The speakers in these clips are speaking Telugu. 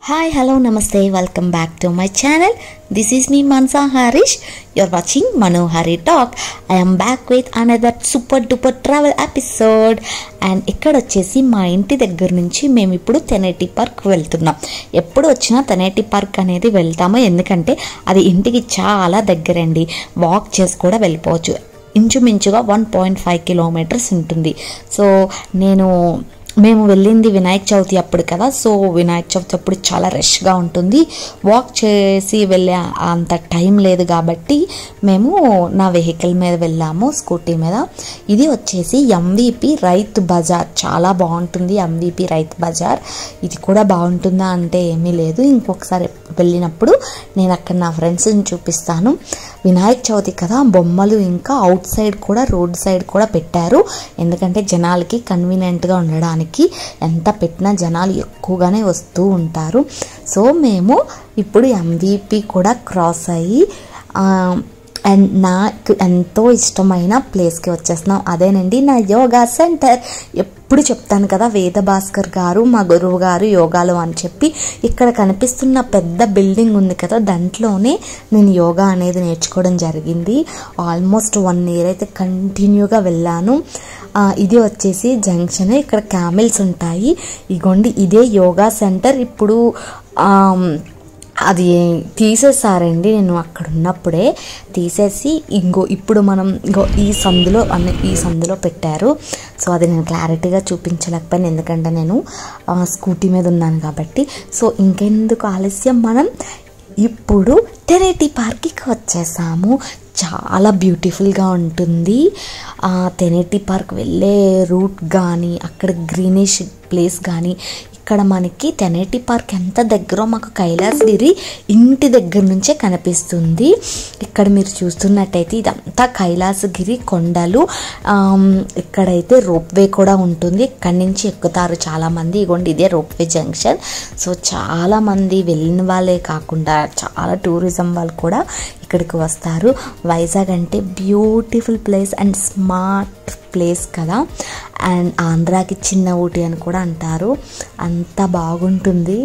హాయ్ హలో నమస్తే welcome back to my channel this is me Mansa Harish you're watching Manohari talk I'm back with another super duper travel episode and ఇక్కడ వచ్చేసి మా ఇంటి దగ్గర నుంచి మేము ఇప్పుడు తెనేటి పార్క్ వెళ్తున్నాం ఎప్పుడు వచ్చినా తెనేటి పార్క్ అనేది వెళ్తాము ఎందుకంటే అది ఇంటికి చాలా దగ్గరండి వాక్ చేసి కూడా వెళ్ళిపోవచ్చు ఇంచుమించుగా వన్ పాయింట్ ఫైవ్ కిలోమీటర్స్ ఉంటుంది సో నేను మేము వెళ్ళింది వినాయక చవితి అప్పుడు కదా సో వినాయక చవితి అప్పుడు చాలా రష్గా ఉంటుంది వాక్ చేసి వెళ్ళే అంత టైం లేదు కాబట్టి మేము నా వెహికల్ మీద వెళ్ళాము స్కూటీ మీద ఇది వచ్చేసి ఎంవిపి రైతు బజార్ చాలా బాగుంటుంది ఎంవిపి రైతు బజార్ ఇది కూడా బాగుంటుందా అంటే ఏమీ లేదు ఇంకొకసారి వెళ్ళినప్పుడు నేను అక్కడ నా ఫ్రెండ్స్ని చూపిస్తాను వినాయక చవితి కదా బొమ్మలు ఇంకా అవుట్ సైడ్ కూడా రోడ్ సైడ్ కూడా పెట్టారు ఎందుకంటే జనాలకి కన్వీనియంట్గా ఉండడానికి ఎంత పెట్టినా జనాలు ఎక్కువగానే వస్తూ ఉంటారు సో మేము ఇప్పుడు ఎంవిపి కూడా క్రాస్ అయ్యి అండ్ నాకు ఎంతో ఇష్టమైన ప్లేస్కి వచ్చేస్తున్నాం అదేనండి నా యోగా సెంటర్ ఎప్పుడు చెప్తాను కదా వేద భాస్కర్ గారు మా గురువు గారు యోగాలు అని చెప్పి ఇక్కడ కనిపిస్తున్న పెద్ద బిల్డింగ్ ఉంది కదా దాంట్లోనే నేను యోగా అనేది నేర్చుకోవడం జరిగింది ఆల్మోస్ట్ వన్ ఇయర్ అయితే కంటిన్యూగా వెళ్ళాను ఇది వచ్చేసి జంక్షన్ ఇక్కడ క్యామిల్స్ ఉంటాయి ఇగోండి ఇదే యోగా సెంటర్ ఇప్పుడు అది తీసేసారండి నేను అక్కడ ఉన్నప్పుడే తీసేసి ఇంకో ఇప్పుడు మనం ఇంకో ఈ సందులో అన్న ఈ సందులో పెట్టారు సో అది నేను క్లారిటీగా చూపించలేకపోయాను ఎందుకంటే నేను స్కూటీ మీద ఉన్నాను కాబట్టి సో ఇంకెందుకు ఆలస్యం మనం ఇప్పుడు టెరేటీ పార్క్కి వచ్చేసాము చాలా బ్యూటిఫుల్గా ఉంటుంది తెనేటి పార్క్ వెళ్ళే రూట్ కానీ అక్కడ గ్రీనిష్ ప్లేస్ కానీ ఇక్కడ మనకి తెనేటి పార్క్ ఎంత దగ్గర మాకు కైలాసగిరి ఇంటి దగ్గర నుంచే కనిపిస్తుంది ఇక్కడ మీరు చూస్తున్నట్టయితే ఇదంతా కైలాసగిరి కొండలు ఇక్కడైతే రోప్వే కూడా ఉంటుంది ఇక్కడి నుంచి ఎక్కుతారు చాలామంది ఇగోండి ఇదే రోప్వే జంక్షన్ సో చాలామంది వెళ్ళిన వాళ్ళే కాకుండా చాలా టూరిజం వాళ్ళు కూడా ఇక్కడికి వస్తారు వైజాగ్ అంటే beautiful place and smart place కదా అండ్ ఆంధ్రాకి చిన్న ఊటి అని కూడా అంటారు అంత బాగుంటుంది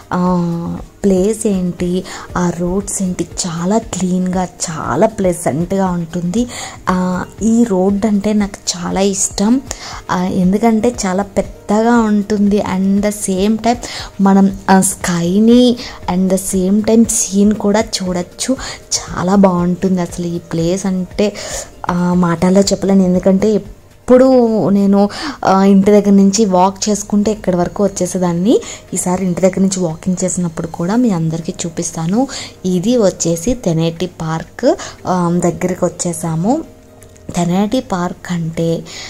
ప్లేస్ ఏంటి ఆ రోడ్స్ ఏంటి చాలా క్లీన్గా చాలా ప్లెజెంట్గా ఉంటుంది ఈ రోడ్ అంటే నాకు చాలా ఇష్టం ఎందుకంటే చాలా పెద్దగా ఉంటుంది అండ్ ద సేమ్ టైం మనం స్కైని and the same time scene కూడా చూడొచ్చు చాలా బాగుంటుంది అసలు ఈ ప్లేస్ అంటే మాటల్లో చెప్పలేను ఎందుకంటే ఎప్పుడు నేను ఇంటి దగ్గర నుంచి వాక్ చేసుకుంటే ఇక్కడి వరకు వచ్చేసేదాన్ని ఈసారి ఇంటి దగ్గర నుంచి వాకింగ్ చేసినప్పుడు కూడా మీ అందరికీ చూపిస్తాను ఇది వచ్చేసి తెనేటి పార్క్ దగ్గరికి వచ్చేసాము తెనేటి పార్క్ అంటే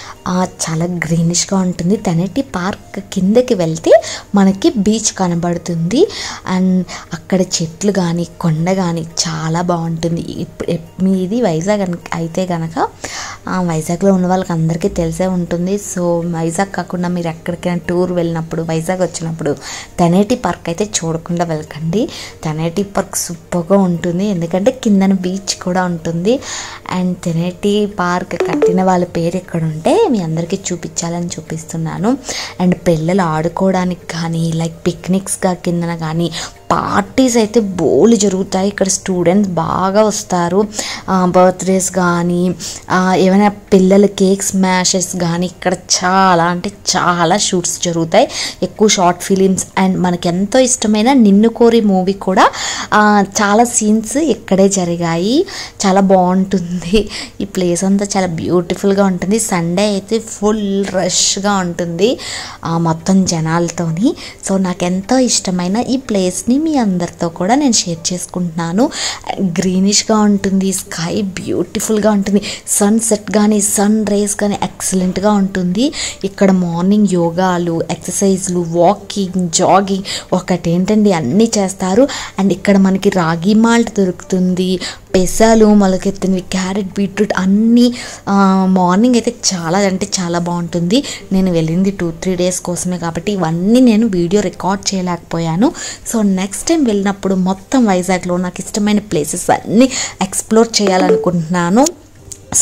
చాలా గ్రీనిష్గా ఉంటుంది తెనేటి పార్క్ కిందకి వెళ్తే మనకి బీచ్ కనబడుతుంది అండ్ అక్కడ చెట్లు కానీ కొండ కానీ చాలా బాగుంటుంది మీది వైజాగ్ అయితే కనుక వైజాగ్లో ఉన్న వాళ్ళకి అందరికీ తెలిసే ఉంటుంది సో వైజాగ్ కాకుండా మీరు ఎక్కడికైనా టూర్ వెళ్ళినప్పుడు వైజాగ్ వచ్చినప్పుడు తెనేటి పార్క్ అయితే చూడకుండా వెళ్ళకండి తెనేటి పార్క్ సూపర్గా ఉంటుంది ఎందుకంటే కిందన బీచ్ కూడా ఉంటుంది అండ్ తెనేటి పార్క్ కట్టిన వాళ్ళ పేరు ఎక్కడ ఉంటే మీ అందరికీ చూపించాలని చూపిస్తున్నాను అండ్ పిల్లలు ఆడుకోవడానికి కానీ లైక్ పిక్నిక్స్గా కిందన కానీ పార్టీస్ అయితే బోలు జరుగుతాయి ఇక్కడ స్టూడెంట్స్ బాగా వస్తారు బర్త్డేస్ కానీ ఏమైనా పిల్లల కేక్ స్మాషెస్ కానీ ఇక్కడ చాలా అంటే చాలా షూట్స్ జరుగుతాయి ఎక్కువ షార్ట్ ఫిలిమ్స్ అండ్ మనకి ఎంతో ఇష్టమైన నిన్ను కోరి మూవీ కూడా చాలా సీన్స్ ఇక్కడే జరిగాయి చాలా బాగుంటుంది ఈ ప్లేస్ అంతా చాలా బ్యూటిఫుల్గా ఉంటుంది సండే అయితే ఫుల్ రష్గా ఉంటుంది మొత్తం జనాలతోని సో నాకు ఎంతో ఇష్టమైన ఈ ప్లేస్ని మీ అందరితో కూడా నేను షేర్ చేసుకుంటున్నాను గ్రీనిష్గా ఉంటుంది స్కై బ్యూటిఫుల్గా ఉంటుంది సన్ సెట్ కానీ సన్ రేస్ కానీ ఎక్సలెంట్గా ఉంటుంది ఇక్కడ మార్నింగ్ యోగాలు ఎక్సర్సైజ్లు వాకింగ్ జాగింగ్ ఒకటేంటండి అన్నీ చేస్తారు అండ్ ఇక్కడ మనకి రాగి మాల్ట్ దొరుకుతుంది పెసాలు మొలకెత్తినవి క్యారెట్ బీట్రూట్ అన్నీ మార్నింగ్ అయితే చాలా అంటే చాలా బాగుంటుంది నేను వెళ్ళింది టూ త్రీ డేస్ కోసమే కాబట్టి ఇవన్నీ నేను వీడియో రికార్డ్ చేయలేకపోయాను సో నెక్స్ట్ టైం వెళ్ళినప్పుడు మొత్తం వైజాగ్లో నాకు ఇష్టమైన ప్లేసెస్ అన్నీ ఎక్స్ప్లోర్ చేయాలనుకుంటున్నాను సో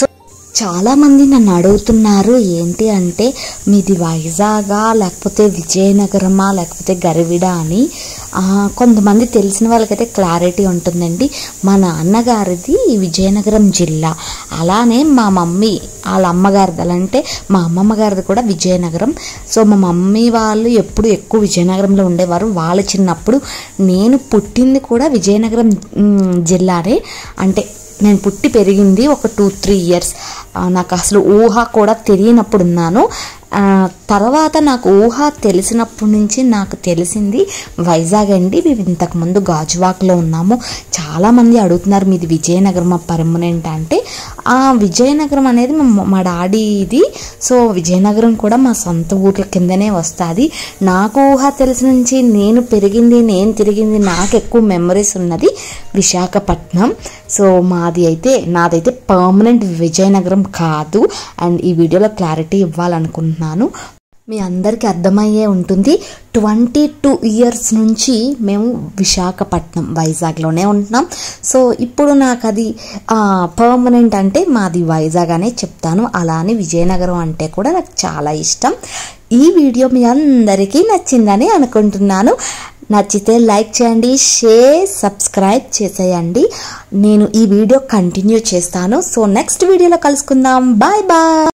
చాలామంది నన్ను అడుగుతున్నారు ఏంటి అంటే మీది వైజాగా లేకపోతే విజయనగరమా లేకపోతే గరివిడ అని ఆ, కొంతమంది తెలిసిన వాళ్ళకైతే క్లారిటీ ఉంటుందండి మా నాన్నగారిది విజయనగరం జిల్లా అలానే మా మమ్మీ వాళ్ళ అమ్మగారిది అలా అంటే మా అమ్మమ్మ గారిది కూడా విజయనగరం సో మా మమ్మీ వాళ్ళు ఎప్పుడు ఎక్కువ విజయనగరంలో ఉండేవారు వాళ్ళు చిన్నప్పుడు నేను పుట్టింది కూడా విజయనగరం మ్, జిల్లానే అంటే నేను పుట్టి పెరిగింది ఒక టూ త్రీ ఇయర్స్ నాకు అసలు ఊహ కూడా తెలియనప్పుడు ఉన్నాను ఆ, తర్వాత నాకు ఊహ తెలిసినప్పటి నుంచి నాకు తెలిసింది వైజాగ్ అండి మేము ఇంతకుముందు గాజువాక్లో ఉన్నాము చాలామంది అడుగుతున్నారు మీది విజయనగరం పర్మనెంట్ అంటే ఆ విజయనగరం అనేది మా- మా డాడీది సో విజయనగరం కూడా మా సొంత ఊర్ల కిందనే వస్తుంది నాకు ఊహ తెలిసి నుంచి నేను పెరిగింది నేను తిరిగింది నాకు ఎక్కువ మెమరీస్ ఉన్నది విశాఖపట్నం సో మాది అయితే నాదైతే పర్మనెంట్ విజయనగరం కాదు అండ్ ఈ వీడియోలో క్లారిటీ ఇవ్వాలనుకుంటున్నాను మీ అందరికీ అర్థమయ్యే ఉంటుంది ట్వంటీ టూ ఇయర్స్ నుంచి మేము విశాఖపట్నం వైజాగ్లోనే ఉంటున్నాం సో ఇప్పుడు నాకు అది పర్మనెంట్ అంటే మాది వైజాగ్ అనే చెప్తాను అలా అని విజయనగరం అంటే కూడా నాకు చాలా ఇష్టం ఈ వీడియో మీ అందరికీ నచ్చిందని అనుకుంటున్నాను నచ్చితే లైక్ చేయండి షేర్ సబ్స్క్రైబ్ చేసేయండి నేను ఈ వీడియో కంటిన్యూ చేస్తాను సో నెక్స్ట్ వీడియోలో కలుసుకుందాం బాయ్ బాయ్